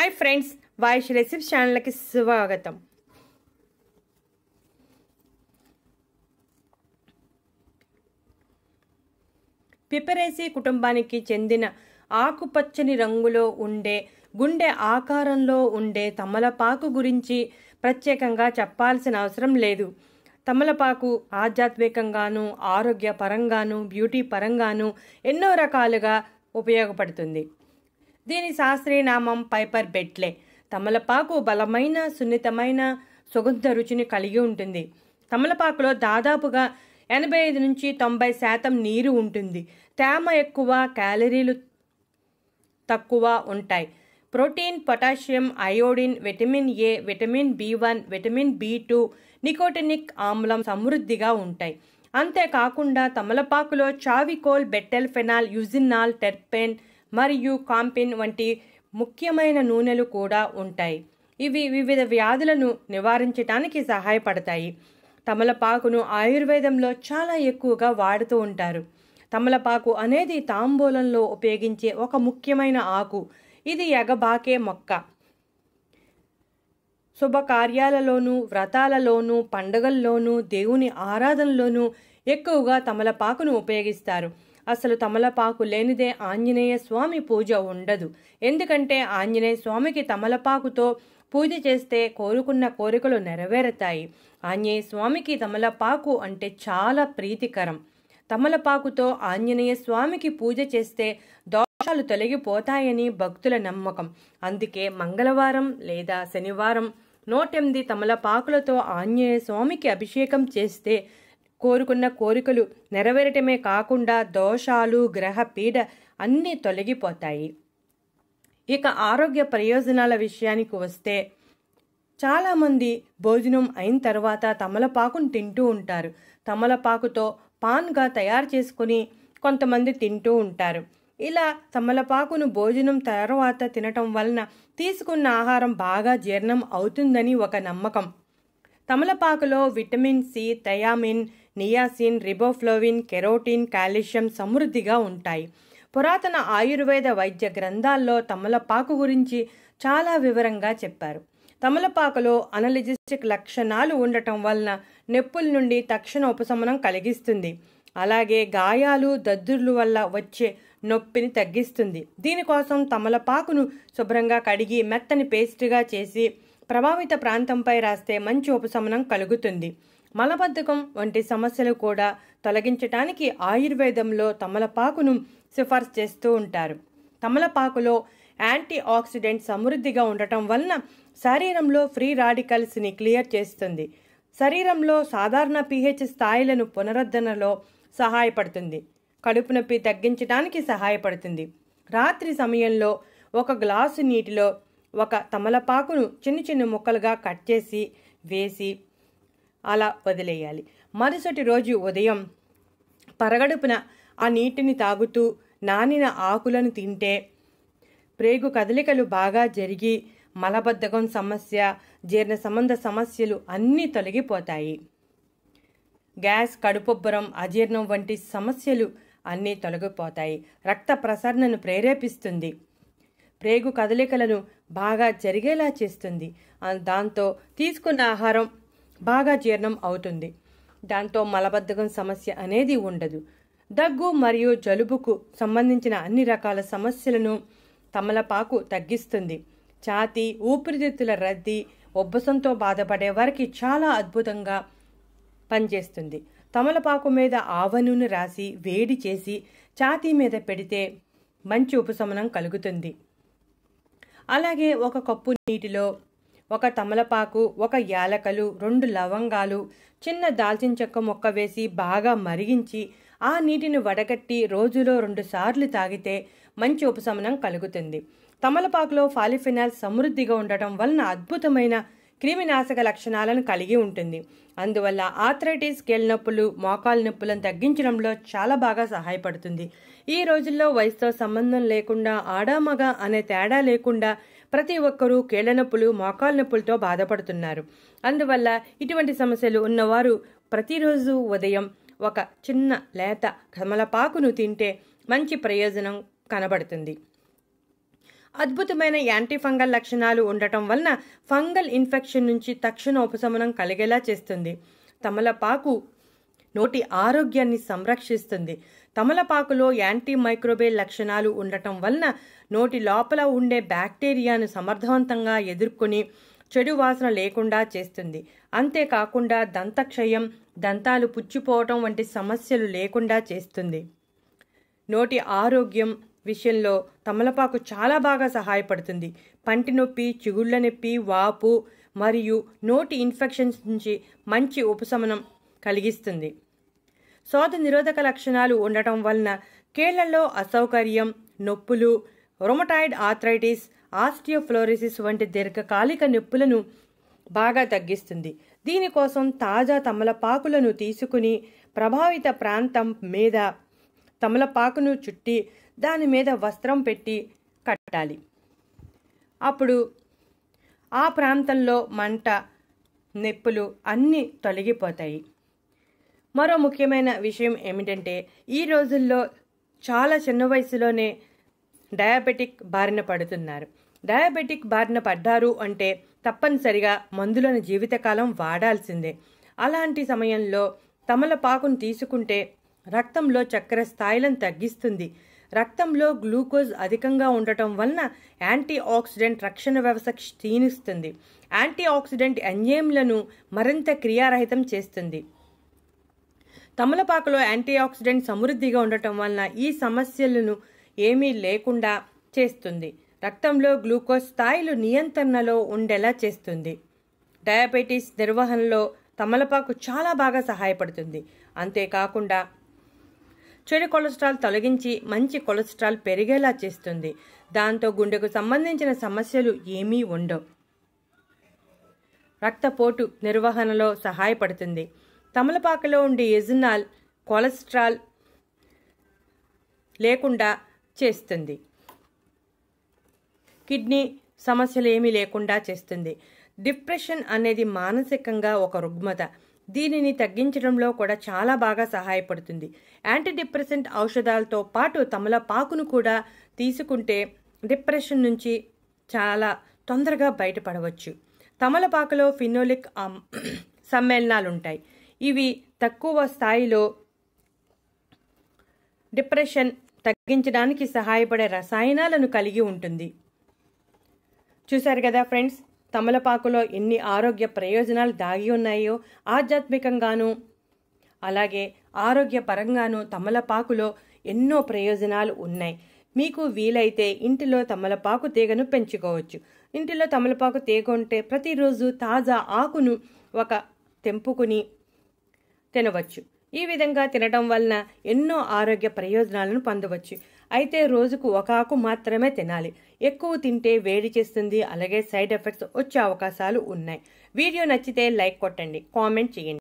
hi friends voice recipes ఛానల్కి స్వాగతం పిపరేసి కుటుంబానికి చెందిన ఆకుపచ్చని రంగులో ఉండే గుండె ఆకారంలో ఉండే తమలపాకు గురించి ప్రత్యేకంగా చెప్పాల్సిన అవసరం లేదు తమలపాకు ఆధ్యాత్మికంగాను ఆరోగ్యపరంగాను బ్యూటీ పరంగాను ఎన్నో రకాలుగా ఉపయోగపడుతుంది దీని శాస్త్రీయ నామం పైపర్ బెట్లే తమలపాకు బలమైన సున్నితమైన సుగంధ రుచిని కలిగి ఉంటుంది తమలపాకులో దాదాపుగా ఎనభై ఐదు నుంచి తొంభై శాతం నీరు ఉంటుంది తేమ ఎక్కువ క్యాలరీలు తక్కువ ఉంటాయి protein potassium iodine vitamin A vitamin B one vitamin B two nicotinic ఆమ్లం సమృద్ధిగా ఉంటాయి అంతేకాకుండా తమలపాకులో chavicol betel phenol eugenol terpene మరియు కాంపిన్ వంటి ముఖ్యమైన నూనెలు కూడా ఉంటాయి ఇవి వివిధ వ్యాధులను నివారించడానికి సహాయపడతాయి తమలపాకును ఆయుర్వేదంలో చాలా ఎక్కువగా వాడుతూ ఉంటారు తమలపాకు అనేది తాంబూలంలో ఉపయోగించే ఒక ముఖ్యమైన ఆకు ఇది ఎగబాకే మొక్క శుభకార్యాలలోనూ వ్రతాలలోనూ పండుగల్లోనూ దేవుని ఆరాధనలోనూ ఎక్కువగా తమలపాకును ఉపయోగిస్తారు అసలు తమలపాకు లేనిదే ఆంజనేయ స్వామి పూజ ఉండదు ఎందుకంటే ఆంజనేయ స్వామికి తమలపాకుతో పూజ చేస్తే కోరుకున్న కోరికలు నెరవేరుతాయి ఆంజనేయ స్వామికి తమలపాకు అంటే చాలా ప్రీతికరం తమలపాకుతో ఆంజనేయ స్వామికి పూజ చేస్తే దోషాలు తొలగిపోతాయని భక్తుల నమ్మకం అందుకే మంగళవారం లేదా శనివారం నూటెనిమిది తమలపాకులతో ఆంజనేయ స్వామికి అభిషేకం చేస్తే కోరుకున్న కోరికలు నెరవేరటమే కాకుండా దోషాలు గ్రహ పీడ అన్నీ తొలగిపోతాయి ఇక ఆరోగ్య ప్రయోజనాల విషయానికి వస్తే చాలామంది భోజనం అయిన తర్వాత తమలపాకును తింటూ ఉంటారు తమలపాకుతో పాన్గా తయారు చేసుకుని కొంతమంది తింటూ ఉంటారు ఇలా తమలపాకును భోజనం తర్వాత తినటం వలన తీసుకున్న ఆహారం బాగా జీర్ణం అవుతుందని ఒక నమ్మకం తమలపాకులో vitamin C thiamine niacin riboflavin carotene calcium సమృద్ధిగా ఉంటాయి పురాతన ఆయుర్వేద వైద్య గ్రంథాల్లో తమలపాకు గురించి చాలా వివరంగా చెప్పారు తమలపాకులో అనలిజిస్టిక్ లక్షణాలు ఉండటం వలన నొప్పుల నుండి తక్షణ ఉపశమనం కలిగిస్తుంది అలాగే గాయాలు దద్దుర్లు వల్ల వచ్చే నొప్పిని తగ్గిస్తుంది దీనికోసం తమలపాకును శుభ్రంగా కడిగి మెత్తని పేస్ట్గా చేసి ప్రభావిత ప్రాంతంపై రాస్తే మంచి ఉపశమనం కలుగుతుంది మలబద్ధకం వంటి సమస్యలు కూడా తొలగించటానికి ఆయుర్వేదంలో తమలపాకును సిఫార్సు చేస్తూ ఉంటారు తమలపాకులో యాంటీ ఆక్సిడెంట్ సమృద్ధిగా ఉండటం వలన శరీరంలో ఫ్రీ రాడికల్స్ని క్లియర్ చేస్తుంది శరీరంలో సాధారణ పీహెచ్ స్థాయిలను పునరుద్ధరణలో సహాయపడుతుంది కడుపు నొప్పి తగ్గించడానికి సహాయపడుతుంది రాత్రి సమయంలో ఒక గ్లాసు నీటిలో ఒక తమలపాకును చిన్న చిన్న ముక్కలుగా కట్ చేసి వేసి అలా వదిలేయాలి మరుసటి రోజు ఉదయం పరగడుపున ఆ నీటిని తాగుతూ నానిన ఆకులను తింటే ప్రేగు కదలికలు బాగా జరిగి మలబద్ధకం సమస్య జీర్ణ సంబంధ సమస్యలు అన్నీ తొలగిపోతాయి గ్యాస్ కడుపొబ్బరం అజీర్ణం వంటి సమస్యలు అన్నీ తొలగిపోతాయి రక్త ప్రసరణను ప్రేరేపిస్తుంది ప్రేగు కదలికలను బాగా జరిగేలా చేస్తుంది దాంతో తీసుకున్న ఆహారం బాగా జీర్ణం అవుతుంది దాంతో మలబద్ధకం సమస్య అనేది ఉండదు దగ్గు మరియు జలుబుకు సంబంధించిన అన్ని రకాల సమస్యలను తమలపాకు తగ్గిస్తుంది ఛాతీ ఊపిరితిత్తుల రద్దీ ఉబ్బసంతో బాధపడే వారికి చాలా అద్భుతంగా పనిచేస్తుంది తమలపాకు మీద ఆవ నూనె రాసి వేడి చేసి ఛాతీ మీద పెడితే మంచి ఉపశమనం కలుగుతుంది అలాగే ఒక కప్పు నీటిలో ఒక తమలపాకు ఒక యాలకలు రెండు లవంగాలు చిన్న దాల్చిన చెక్క మొక్క వేసి బాగా మరిగించి ఆ నీటిని వడగట్టి రోజులో రెండు సార్లు తాగితే మంచి ఉపశమనం కలుగుతుంది తమలపాకులో ఫాలిఫినాల్ సమృద్ధిగా ఉండటం వలన అద్భుతమైన క్రిమినాశక లక్షణాలను కలిగి ఉంటుంది అందువల్ల ఆథరైటిస్ కీళ్ళ నొప్పులు మోకాలు నొప్పులను తగ్గించడంలో చాలా బాగా సహాయపడుతుంది ఈ రోజుల్లో వయసుతో సంబంధం లేకుండా ఆడామగ అనే తేడా లేకుండా ప్రతి ఒక్కరూ కీళ్ల నొప్పులు మోకాలు నొప్పులతో బాధపడుతున్నారు అందువల్ల ఇటువంటి సమస్యలు ఉన్నవారు ప్రతిరోజు ఉదయం ఒక చిన్న లేత కమలపాకును తింటే మంచి ప్రయోజనం కనబడుతుంది అద్భుతమైన యాంటీ ఫంగల్ లక్షణాలు ఉండటం వలన ఫంగల్ ఇన్ఫెక్షన్ నుంచి తక్షణ ఉపశమనం కలిగేలా చేస్తుంది తమలపాకు నోటి ఆరోగ్యాన్ని సంరక్షిస్తుంది తమలపాకులో యాంటీ మైక్రోబేల్ లక్షణాలు ఉండటం వలన నోటి లోపల ఉండే బ్యాక్టీరియాను సమర్థవంతంగా ఎదుర్కొని చెడు వాసన లేకుండా చేస్తుంది అంతేకాకుండా దంతక్షయం దంతాలు పుచ్చిపోవటం వంటి సమస్యలు లేకుండా చేస్తుంది నోటి ఆరోగ్యం విషయంలో తమలపాకు చాలా బాగా సహాయపడుతుంది పంటి నొప్పి చిగుళ్ళ నొప్పి వాపు మరియు నోటి ఇన్ఫెక్షన్స్ నుంచి మంచి ఉపశమనం కలిగిస్తుంది శోధ నిరోధక లక్షణాలు ఉండటం వలన కీళ్లలో అసౌకర్యం నొప్పులు రొమటాయిడ్ ఆథరైటిస్ ఆస్టియోఫ్లోరిసిస్ వంటి దీర్ఘకాలిక నొప్పులను బాగా తగ్గిస్తుంది దీనికోసం తాజా తమలపాకులను తీసుకుని ప్రభావిత ప్రాంతం మీద తమలపాకును చుట్టి దాని మీద వస్త్రం పెట్టి కట్టాలి అప్పుడు ఆ ప్రాంతంలో మంట నొప్పులు అన్నీ తొలగిపోతాయి మరో ముఖ్యమైన విషయం ఏమిటంటే ఈ రోజుల్లో చాలా చిన్న వయసులోనే డయాబెటిక్ బారిన పడుతున్నారు డయాబెటిక్ బారిన పడ్డారు అంటే తప్పనిసరిగా మందులను జీవితకాలం వాడాల్సిందే అలాంటి సమయంలో తమలపాకును తీసుకుంటే రక్తంలో చక్కెర స్థాయిలను తగ్గిస్తుంది రక్తంలో గ్లూకోజ్ అధికంగా ఉండటం వలన యాంటీ ఆక్సిడెంట్ రక్షణ వ్యవస్థ క్షీణిస్తుంది యాంటీ ఆక్సిడెంట్ ఎంజైమ్లను మరింత క్రియారహితం చేస్తుంది తమలపాకులో యాంటీ ఆక్సిడెంట్ సమృద్ధిగా ఉండటం వలన ఈ సమస్యలను ఏమీ లేకుండా చేస్తుంది రక్తంలో గ్లూకోజ్ స్థాయిలు నియంత్రణలో ఉండేలా చేస్తుంది డయాబెటీస్ నిర్వహణలో తమలపాకు చాలా బాగా సహాయపడుతుంది అంతేకాకుండా చెడు కొలెస్ట్రాల్ తొలగించి మంచి కొలెస్ట్రాల్ పెరిగేలా చేస్తుంది దాంతో గుండెకు సంబంధించిన సమస్యలు ఏమీ ఉండవు రక్తపోటు నిర్వహణలో సహాయపడుతుంది తమలపాకులో ఉండే ఎజినాల్ కొలెస్ట్రాల్ లేకుండా చేస్తుంది కిడ్నీ సమస్యలు ఏమీ లేకుండా చేస్తుంది డిప్రెషన్ అనేది మానసికంగా ఒక రుగ్మత దీనిని తగ్గించడంలో కూడా చాలా బాగా సహాయపడుతుంది యాంటీ డిప్రెసెంట్ ఔషధాలతో పాటు తమలపాకును కూడా తీసుకుంటే డిప్రెషన్ నుంచి చాలా తొందరగా బయటపడవచ్చు తమలపాకులో ఫినోలిక్ ఆమ్- సమ్మేళనాలు ఉంటాయి ఇవి తక్కువ స్థాయిలో డిప్రెషన్ తగ్గించడానికి సహాయపడే రసాయనాలను కలిగి ఉంటుంది చూశారు కదా ఫ్రెండ్స్ తమలపాకులో ఎన్ని ఆరోగ్య ప్రయోజనాలు దాగి ఉన్నాయో ఆధ్యాత్మికంగాను అలాగే ఆరోగ్యపరంగాను తమలపాకులో ఎన్నో ప్రయోజనాలు ఉన్నాయి మీకు వీలైతే ఇంటిలో తమలపాకు తీగను పెంచుకోవచ్చు ఇంటిలో తమలపాకు తీగ ఉంటే ప్రతిరోజు తాజా ఆకును ఒక తెంపుకుని తినవచ్చు ఈ విధంగా తినడం వలన ఎన్నో ఆరోగ్య ప్రయోజనాలను పొందవచ్చు అయితే రోజుకు ఒక ఆకు మాత్రమే తినాలి ఎక్కువ తింటే వేడి చేస్తుంది అలాగే సైడ్ ఎఫెక్ట్స్ వచ్చే అవకాశాలు ఉన్నాయి వీడియో నచ్చితే లైక్ కొట్టండి కామెంట్ చేయండి